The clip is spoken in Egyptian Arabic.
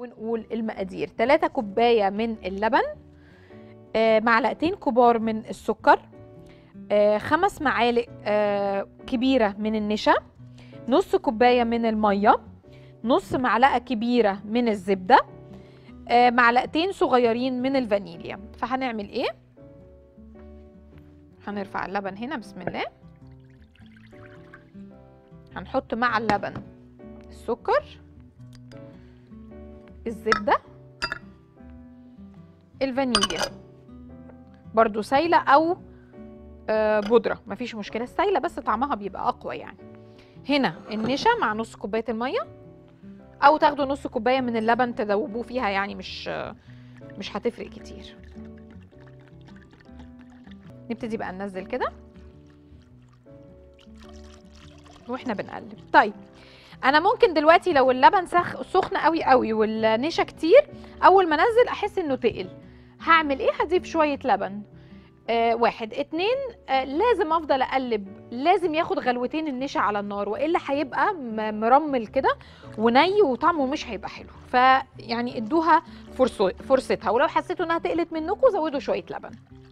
ونقول المقادير 3 كوبايه من اللبن آه، معلقتين كبار من السكر آه، خمس معالق آه، كبيره من النشا نص كوبايه من الميه نص معلقه كبيره من الزبده آه، معلقتين صغيرين من الفانيليا فهنعمل ايه هنرفع اللبن هنا بسم الله هنحط مع اللبن السكر الزبدة الفانيليا برضو سايلة أو آه، بودرة مفيش مشكلة السايلة بس طعمها بيبقى أقوى يعني هنا النشا مع نص كوباية المية أو تاخدوا نص كوباية من اللبن تذوبوه فيها يعني مش آه، مش هتفرق كتير نبتدي بقى ننزل كده واحنا بنقلب طيب انا ممكن دلوقتي لو اللبن سخ سخن قوي قوي والنشا كتير اول ما انزل احس انه تقل هعمل ايه هضيف شويه لبن آه واحد اتنين آه لازم افضل اقلب لازم ياخد غلوتين النشا على النار والا هيبقى م- مرمل كده وني وطعمه مش هيبقى حلو فيعني ادوها فرصو- فرصتها ولو حسيتوا انها تقلت منكم زودوا شويه لبن